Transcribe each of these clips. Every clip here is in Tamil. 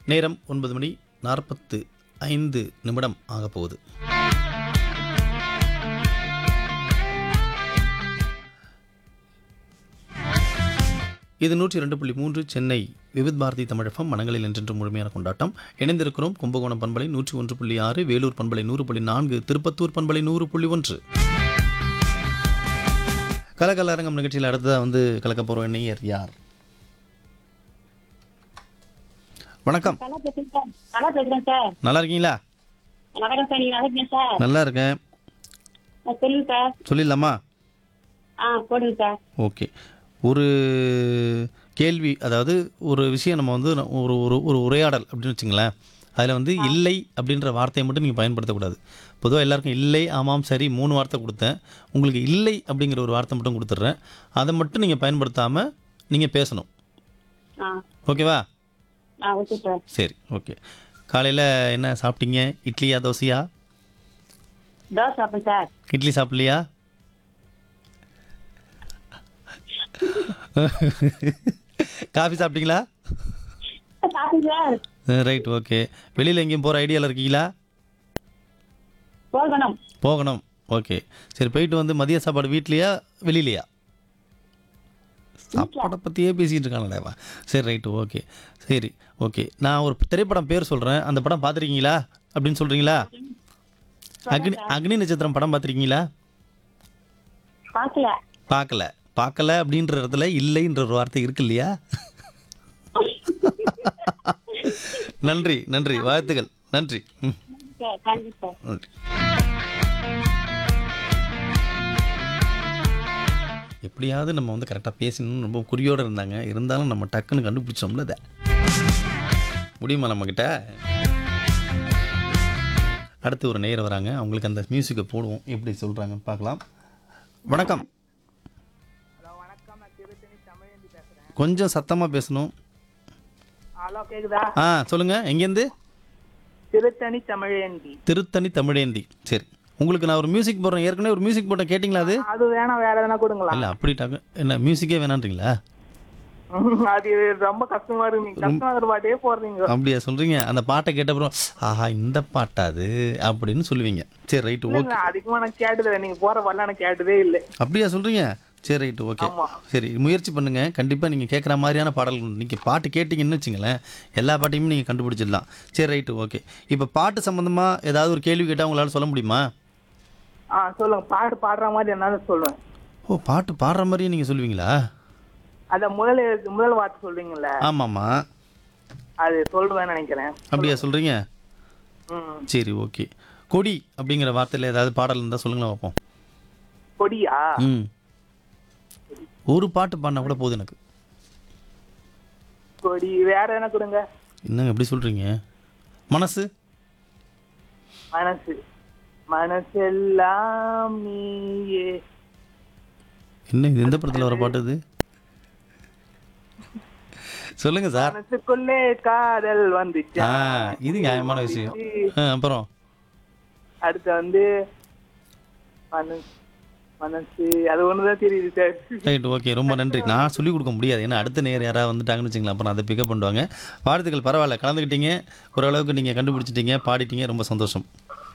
நேரம் ஒன்பது மணி நாற்பத்து ஐந்து நிமிடம் ஆகப் போகுது இது நூற்றி ரெண்டு புள்ளி மூன்று சென்னை விவித் பாரதி தமிழகம் மனங்களில் என்றென்று முழுமையான கொண்டாட்டம் இணைந்திருக்கிறோம் கும்பகோணம் பண்பலை நூற்றி ஒன்று புள்ளி ஆறு வேலூர் பண்பலை நூறு புள்ளி நான்கு திருப்பத்தூர் பண்பலை நூறு புள்ளி ஒன்று கலக்கலரங்கம் நிகழ்ச்சியில் அடுத்ததாக வந்து கலக்க போகிற நேயர் யார் வணக்கம் நல்லா பேசுறேன் சார் நல்லா பேசுறேன் சார் நல்லா இருக்கீங்களா வணக்கம் சார் நீங்க நல்லா இருக்கீங்க சார் நல்லா இருக்கேன் ஆ, சொல்லுங்க சார் சொல்லிடலாமா ஆ போடுங்க சார் ஓகே ஒரு கேள்வி அதாவது ஒரு விஷயம் நம்ம வந்து ஒரு ஒரு ஒரு உரையாடல் அப்படின்னு வச்சுங்களேன் அதில் வந்து இல்லை அப்படின்ற வார்த்தையை மட்டும் நீங்கள் பயன்படுத்தக்கூடாது பொதுவாக எல்லாருக்கும் இல்லை ஆமாம் சரி மூணு வார்த்தை கொடுத்தேன் உங்களுக்கு இல்லை அப்படிங்கிற ஒரு வார்த்தை மட்டும் கொடுத்துட்றேன் அதை மட்டும் நீங்கள் பயன்படுத்தாமல் நீங்கள் பேசணும் ஆ ஓகேவா ஆ ஓகே சார் சரி ஓகே காலையில் என்ன சாப்பிட்டீங்க இட்லியா தோசையா தோசை சாப்பிடுங்க சார் இட்லி சாப்பிட்லையா காஃபி சாப்பிட்டீங்களா சாப்பிடுங்க சார் ரைட் ஓகே வெளியில் எங்கேயும் போகிற ஐடியாவில் இருக்கீங்களா போகணும் போகணும் ஓகே சரி போயிட்டு வந்து மதிய சாப்பாடு வீட்லையா வெளியிலையா சாப்பாடை பற்றியே பேசிகிட்டு இருக்கானடேவா சரி ரைட்டு ஓகே சரி ஓகே நான் ஒரு திரைப்படம் பேர் சொல்கிறேன் அந்த படம் பார்த்துருக்கீங்களா அப்படின்னு சொல்கிறீங்களா அக்னி அக்னி நட்சத்திரம் படம் பார்த்துருக்கீங்களா பார்க்கல பார்க்கல பார்க்கல அப்படின்ற இடத்துல இல்லைன்ற ஒரு வார்த்தை இருக்கு இல்லையா நன்றி நன்றி வாழ்த்துக்கள் நன்றி ம் சார் தேங்க்யூ சார் நன்றி எப்படியாவது நம்ம வந்து கரெக்டாக பேசணும்னு ரொம்ப குறியோடு இருந்தாங்க இருந்தாலும் நம்ம டக்குன்னு கண்டுபிடிச்சோம்ல அதை முடியுமா நம்மக்கிட்ட அடுத்து ஒரு நேரம் வராங்க அவங்களுக்கு அந்த மியூசிக்கை போடுவோம் எப்படி சொல்கிறாங்க பார்க்கலாம் வணக்கம் கொஞ்சம் சத்தமாக பேசணும் ஹலோ கேக்குதா ஆ சொல்லுங்கள் எங்கேருந்து திருத்தணி தமிழேந்தி திருத்தணி தமிழேந்தி சரி உங்களுக்கு நான் ஒரு மியூசிக் போடுறேன் ஏற்கனவே ஒரு மியூசிக் போட்டேன் கேட்டிங்களா அது அது வேணா வேற எதனா கொடுங்களா இல்லை அப்படிட்டாங்க என்ன மியூசிக்கே வேணான்றீங்களா அது ரொம்ப கஷ்டமா இருக்கு நீங்க கஷ்டமா இருக்கிற பாட்டே போடுறீங்க அப்படியா சொல்கிறீங்க அந்த பாட்டை கேட்டப்புறம் ஆஹா இந்த பாட்டா அது அப்படின்னு சொல்லுவீங்க சரி ரைட்டு ஓகே இல்ல, அதிகமா நான் கேட்டது நீங்க போற பாடல எனக்கு கேட்டதே இல்ல அப்படியா சொல்கிறீங்க சரி ரைட்டு ஓகே ஆமா. சரி முயற்சி பண்ணுங்கள் கண்டிப்பாக நீங்கள் கேட்குற மாதிரியான பாடல்கள் நீங்கள் பாட்டு கேட்டிங்கன்னு வச்சுங்களேன் எல்லா பாட்டையுமே நீங்கள் கண்டுபிடிச்சிடலாம் சரி ரைட்டு ஓகே இப்போ பாட்டு சம்மந்தமாக ஏதாவது ஒரு கேள்வி கேட்டால் உங்களால் சொல்ல முடியுமா ஆ சொல்லுங்க பாட்டு பாடுற மாதிரி என்னாலும் சொல்லுவேன் ஓ பாட்டு பாடுற மாதிரியே நீங்கள் சொல்லுவீங்களா அத முதல் எழுத்து- முதல் வார்த்தை சொல்றீங்கல்ல ஆமாம்மா அது சொல்லுவேன்னு நினைக்கிறேன் அப்படியா சொல்கிறீங்க ம் சரி ஓகே கொடி அப்படிங்கிற வார்த்தையில் ஏதாவது பாடல் இருந்தால் சொல்லுங்களேன் பார்ப்போம் கொடியா ம் ஒரு பாட்டு பாடினா கூட போதும் எனக்கு கொடி வேற என்ன கொடுங்க என்னங்க எப்படி சொல்கிறீங்க மனசு மனசு மனசெல்லாம் நீயே என்ன இது எந்த படத்தில் வர பாட்டு இது சொல்லுங்க சார் மனசுக்குள்ளே காதல் வந்துச்சு ஆ இது நியாயமான விஷயம் ஆ, அப்புறம் அடுத்து வந்து மனசு மனசு அது ஒண்ணுதான் தெரியுது சார் ரைட் ஓகே ரொம்ப நன்றி நான் சொல்லிக் கொடுக்க முடியாது ஏன்னா அடுத்த நேரம் யாராவது வந்துட்டாங்கன்னு வச்சுங்களேன் அப்புறம் அதை பிக்கப் பண்ணுவாங்க வாழ்த்துக்கள் பரவாயில்ல கலந்துக்கிட்டீங்க ஓரளவுக்கு நீங்கள் கண்டுபிடிச்சிட்டீங்க பாடிட்டீங்க ரொம்ப சந்தோஷம்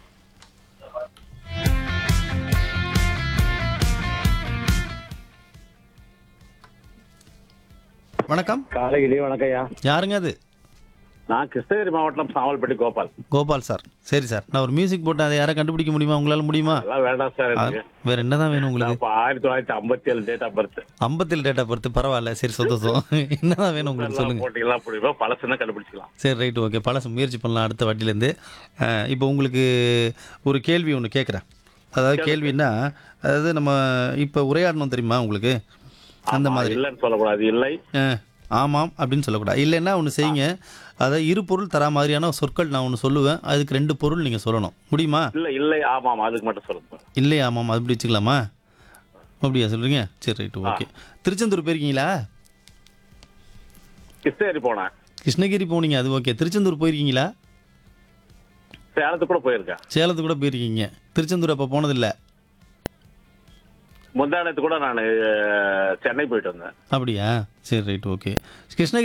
வணக்கம் காலையிலே வணக்கம்யா யாருங்க அது நான் கிருஷ்ணகிரி மாவட்டம் சாவல்பட்டி கோபால் கோபால் சார் சரி சார் நான் ஒரு மியூசிக் போட்டு அதை யாரை கண்டுபிடிக்க முடியுமா உங்களால் முடியுமா அதெல்லாம் வேண்டாம் சார் எனக்கு வேற என்னதான் வேணும் உங்களுக்கு நான் இப்போ ஆயிரத்தி தொள்ளாயிரத்தி ஐம்பத்தி ஏழு டேட் ஆஃப் பர்த் ஐம்பத்தில் டேட்டா பொறுத்து பரவாயில்ல சரி சந்தோஷம் என்னதான் வேணும் உங்களுக்கு சொல்லுங்க போட்டிங்கலாம் பிடிக்கும் பழசுன்னா கண்டுபிடிச்சிக்கலாம் சரி ரைட் ஓகே பழசு முயற்சி பண்ணலாம் அடுத்த வாட்டிலேருந்து இப்போ உங்களுக்கு ஒரு கேள்வி ஒன்று கேட்குறேன் அதாவது கேள்வின்னா அதாவது நம்ம இப்போ உரையாடணும் தெரியுமா உங்களுக்கு அந்த மாதிரி இல்லைன்னு சொல்லக்கூடாது இல்லை ஆ, ஆமாம் அப்படின்னு சொல்லக்கூடாது இல்லைன்னா ஒன்று செய்யுங்க அதாவது இரு பொருள் தரா மாதிரியான சொற்கள் நான் ஒன்று சொல்லுவேன் அதுக்கு ரெண்டு பொருள் நீங்கள் சொல்லணும் முடியுமா இல்லை இல்லை ஆமாம் அதுக்கு மட்டும் சொல்லுங்க இல்லை ஆமாம் அப்படி வச்சுக்கலாமா அப்படியா சொல்கிறீங்க சரி ரைட்டு ஓகே திருச்செந்தூர் போயிருக்கீங்களா கிருஷ்ணகிரி போனேன் கிருஷ்ணகிரி போனீங்க அது ஓகே திருச்செந்தூர் போயிருக்கீங்களா சேலத்துக்கு கூட போயிருக்கேன் சேலத்துக்கு கூட போயிருக்கீங்க திருச்செந்தூர் அப்போ போனதில்லை முந்தானத்து கூட நான் சென்னை போயிட்டு வந்தேன் அப்படியா சரி ரைட் ஓகே கிருஷ்ணகிரி